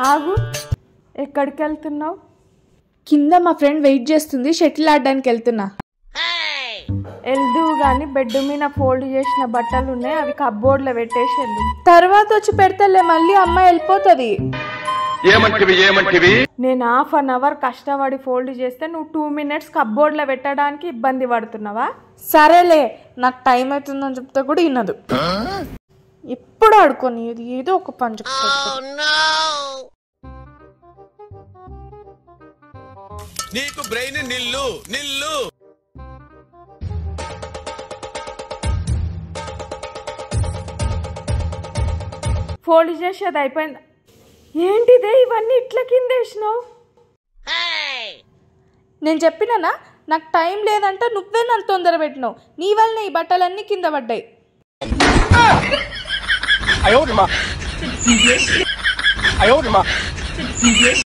ఆగు ఎక్కడికి వెళ్తున్నావు కింద మా ఫ్రెండ్ వెయిట్ చేస్తుంది షటిల్ ఆడడానికి వెళ్తున్నా వెళ్దువు కానీ బెడ్ మీద ఫోల్డ్ చేసిన బట్టలు ఉన్నాయి అవి కబ్బోర్డ్లో పెట్టేసి వెళ్ళు తర్వాత వచ్చి పెడతలే మళ్ళీ అమ్మాయి వెళ్ళిపోతుంది ఏమంటివి ఏమంటివి నేను హాఫ్ అన్ అవర్ కష్టపడి ఫోల్డ్ చేస్తే నువ్వు టూ మినిట్స్ కబ్బోర్డ్లో పెట్టడానికి ఇబ్బంది పడుతున్నావా సరేలే నాకు టైం అవుతుందని చెప్తే కూడా వినదు ఎప్పుడు ఆడుకొని ఇది ఏదో ఒక పని చెప్తుంది. నీకు బ్రెయిన్ నిల్లు నిల్లు ఫోల్డ్ చేసేది అయిపోయింది ఏంటిదే ఇవన్నీ ఇట్ల కింద వేసినావు నేను చెప్పినానా నాకు టైం లేదంటే నువ్వే నన్ను తొందర పెట్టినావు నీ వల్లనే ఈ బట్టలన్నీ కింద పడ్డాయి